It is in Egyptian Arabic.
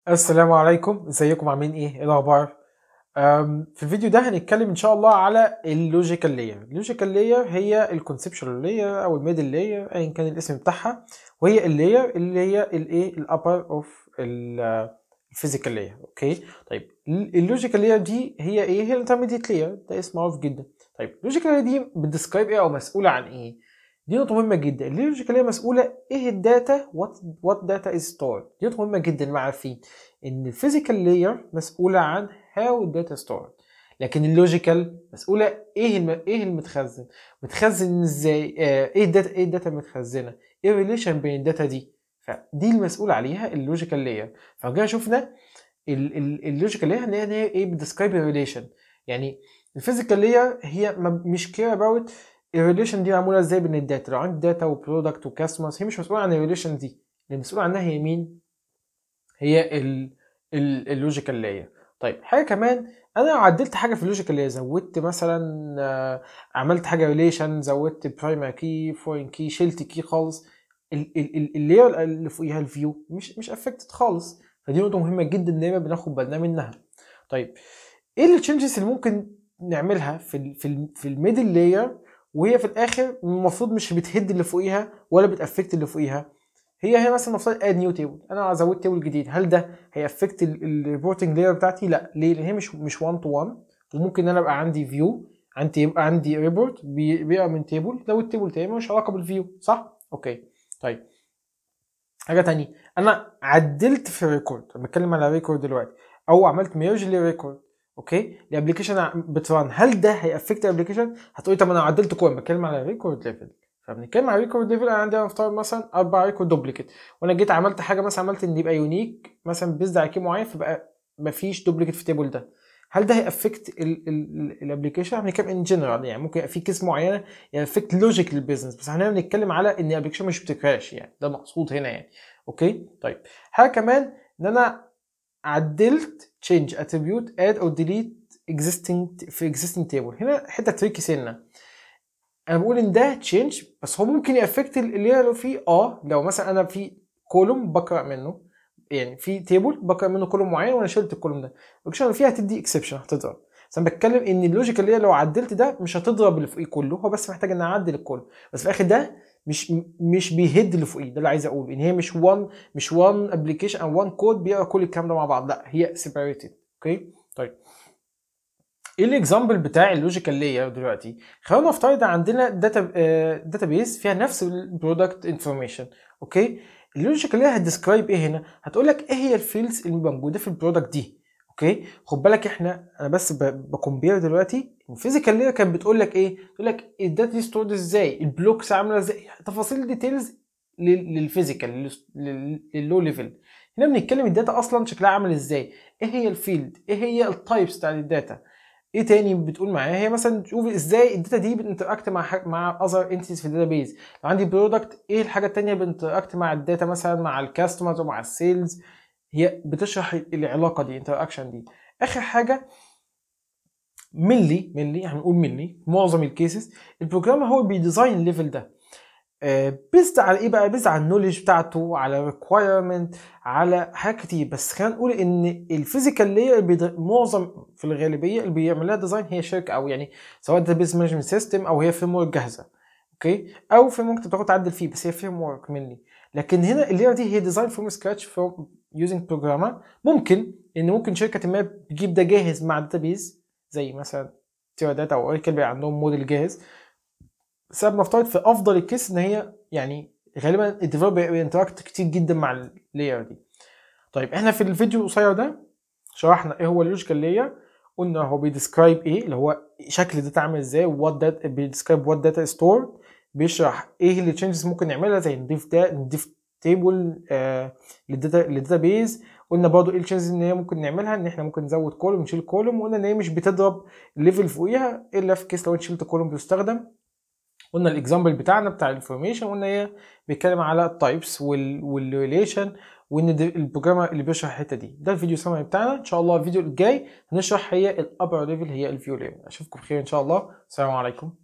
السلام عليكم ازيكم عاملين ايه ايه الاخبار أم، في الفيديو ده هنتكلم ان شاء الله على اللوجيكال لاير اللوجيكال لاير هي الكونسبشوال لاير او الميدل لاير ايا كان الاسم بتاعها وهي اللاير اللي هي الايه الابر اوف الفيزيكال لاير اوكي طيب اللوجيكال لاير دي هي ايه هي الانترميديت لاير ده اسم معروف جدا طيب اللوجيكال لاير دي بتديسكرايب ايه او مسؤوله عن ايه دي نقطة مهمة جدا اللوجيكال لاير مسؤولة ايه الداتا وات وات داتا از ستورد دي نقطة مهمة جدا مع عارفين ان الفيزيكال لاير مسؤولة عن هاو الداتا ستورد لكن اللوجيكال مسؤولة ايه الم... ايه المتخزن متخزن ازاي آه ايه الداتا ايه الداتا المتخزنة ايه الريليشن بين الداتا دي فدي المسؤول عليها اللوجيكال لاير فجينا شفنا اللوجيكال لاير ان هي إن هي ايه بتسكرايب الريليشن يعني الفيزيكال لاير هي ما- مش كير اباوت الريليشن دي معموله ازاي بين الداتا لو عندي داتا وبرودكت وكاستمرز هي مش مسؤوله عن الريليشن دي اللي مسؤول عنها هي مين هي اللوجيكال لاير طيب حاجه كمان انا عدلت حاجه في اللوجيكال لاير زودت مثلا آه، عملت حاجه ريليشن زودت برايمري كي فورين كي شلت كي خالص اللاير اللي فوقيها الفيو مش مش افكتد خالص فدي نقطه مهمه جدا دايما بناخد بالنا منها طيب ايه التشنجز اللي ممكن نعملها في ال في ال في الميدل لاير وهي في الاخر المفروض مش بتهد اللي فوقيها ولا بتافكت اللي فوقيها هي هي مثلا نفترض اد نيو تيبل انا زودت تيبل جديد هل ده هيافكت الريبورتنج لاير بتاعتي لا ليه لان هي مش مش 1 تو 1 وممكن ان انا ابقى عندي فيو عندي يبقى عندي ريبورت بيبقى من تيبل لو التيبل تاني مش علاقه بالفيو صح اوكي طيب حاجه تانية انا عدلت في الريكورد أنا بتكلم على ريكورد دلوقتي او عملت ميرج للريكورد اوكي الابلكيشن بتران هل ده هيافكت الابلكيشن هتقولي طب انا عدلت كوين بتكلم على ريكورد ليفل فبنتكلم على ريكورد ليفل انا عندي نفترض مثلا اربع ريكورد دوبليكيت وانا جيت عملت حاجه مثلا عملت ان يبقى يونيك مثلا بيزد على كي معين فبقى مفيش دوبليكيت في التيبل ده هل ده هيافكت الابلكيشن هنتكلم ان جنرال يعني ممكن يبقى في كيس معينه يافكت لوجيك للبيزنس بس احنا بنتكلم على ان الابلكيشن مش بتكراش يعني ده مقصود هنا يعني اوكي طيب حاجه كمان ان انا عدلت change attribute add or delete existing في existing table هنا حته تريكي سنه انا بقول ان ده change بس هو ممكن يأفكت اللي هي لو في اه لو مثلا انا في كولوم بقرا منه يعني في تيبل بقرا منه كولوم معين وانا شلت الكولوم ده الاكشن فيها هتدي اكسبشن هتضرب بس انا بتكلم ان اللوجيك اللي هي لو عدلت ده مش هتضرب اللي فوقيه كله هو بس محتاج ان اعدل الكل بس في الاخر ده مش مش بيهد اللي فوقيه ده اللي عايز اقوله ان هي مش وان مش وان ابلكيشن او وان كود بيقرا كل الكلام ده مع بعض لا هي سيبريتد اوكي طيب ايه الاكزامبل بتاع اللوجيكال لاير دلوقتي خلينا نفترض عندنا داتا داتا بيز فيها نفس البرودكت انفورميشن اوكي اللوجيكال لاير هتديسكرايب ايه هنا هتقول لك ايه هي الفيلدز اللي موجوده في البرودكت دي اوكي خد بالك احنا انا بس ب- بكمبير دلوقتي الفيزيكال لاير كانت بتقول لك ايه تقول لك الداتا دي ستورد ازاي البلوكس عامله ازاي تفاصيل ديتيلز للفيزيكال لللو ليفل هنا بنتكلم الداتا اصلا شكلها عامل ازاي ايه هي الفيلد ايه هي التايبس بتاع الداتا ايه تاني بتقول معايا هي مثلا تشوف ازاي الداتا دي بتنتراكت مع حاجة مع اذر انتيز في الداتابيز لو عندي برودكت ايه الحاجه التانيه بتنتراكت مع الداتا مثلا مع الكاستمرز ومع السيلز هي بتشرح العلاقه دي انتراكشن دي اخر حاجه ملي ملي هنقول ملي معظم الكيسز البروجرامر هو بيديزاين الليفل ده بيزد على ايه بقى بيزد على النولج بتاعته على ريكوايرمنت على حاجات كتير بس خلينا نقول ان الفيزيكال لاير معظم في الغالبيه اللي بيعمل لها ديزاين هي شركه او يعني سواء داتابيز مانجمنت سيستم او هي فريم ورك جاهزه اوكي او فريم ورك بتاخد تعدل فيه بس هي فريم ورك مني لكن هنا اللاير دي هي ديزاين فروم سكراتش فروم يوزنج بروجرامر ممكن ان ممكن شركه ما تجيب ده جاهز مع داتابيز زي مثلا تيرا داتا او اوراكل بيبقى عندهم موديل جاهز بس انا بنفترض في افضل الكيس ان هي يعني غالبا الديفلوبر بينتراكت كتير جدا مع اللاير دي طيب احنا في الفيديو القصير ده شرحنا ايه هو اللوجيكال لاير قلنا هو بيديسكرايب ايه اللي هو شكل الداتا عامل ازاي وات داتا بيديسكرايب وات داتا ستور بيشرح ايه اللي تشينجز ممكن نعملها زي نضيف دا نضيف تيبل آه للداتا للداتا بيز قلنا برضو ايه التشينجز ان هي ممكن نعملها ان احنا ممكن نزود كولوم نشيل كولوم وقلنا ان هي مش بتضرب الليفل فوقيها الا في كيس لو انت شلت كولوم بيستخدم قلنا الاكزامبل بتاعنا بتاع الانفورميشن قلنا هي بيتكلم على التايبس والريليشن وان ده البروجرامر اللي بيشرح الحته دي ده الفيديو سمري بتاعنا ان شاء الله الفيديو الجاي هنشرح هي الابر ليفل هي الفيو ليفل اشوفكم بخير ان شاء الله السلام عليكم